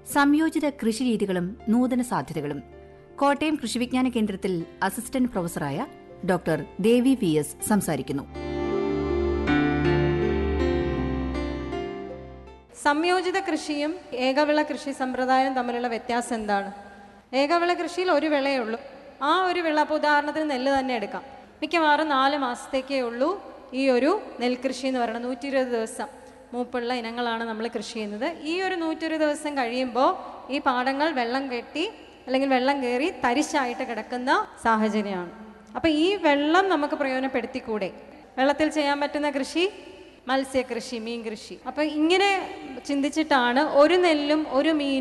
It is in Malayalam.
സംയോജിത കൃഷിരീതികളും നൂതന സാധ്യതകളും കോട്ടയം കൃഷിവിജ്ഞാന കേന്ദ്രത്തിൽ അസിസ്റ്റന്റ് പ്രൊഫസറായ ഡോക്ടർ ദേവി വി എസ് സംസാരിക്കുന്നു സംയോജിത കൃഷിയും ഏകവിള കൃഷി സമ്പ്രദായവും തമ്മിലുള്ള വ്യത്യാസം എന്താണ് ഏകവിള കൃഷിയിൽ ഒരു വിളയേ ഉള്ളൂ ആ ഒരു വിള അപ്പോൾ ഉദാഹരണത്തിന് നെല്ല് തന്നെ എടുക്കാം മിക്കവാറും നാല് മാസത്തേക്കേ ഉള്ളൂ ഈ ഒരു നെൽകൃഷി എന്ന് പറയുന്നത് നൂറ്റി ഇരുപത് ദിവസം മൂപ്പുള്ള ഇനങ്ങളാണ് നമ്മൾ കൃഷി ചെയ്യുന്നത് ഈ ഒരു നൂറ്റി ഇരുപത് ദിവസം കഴിയുമ്പോൾ ഈ പാടങ്ങൾ വെള്ളം കെട്ടി അല്ലെങ്കിൽ വെള്ളം കയറി തരിശായിട്ട് കിടക്കുന്ന സാഹചര്യമാണ് അപ്പം ഈ വെള്ളം നമുക്ക് പ്രയോജനപ്പെടുത്തിക്കൂടെ വെള്ളത്തിൽ ചെയ്യാൻ പറ്റുന്ന കൃഷി മത്സ്യകൃഷി മീൻ കൃഷി അപ്പം ഇങ്ങനെ ചിന്തിച്ചിട്ടാണ് ഒരു നെല്ലും ഒരു മീനും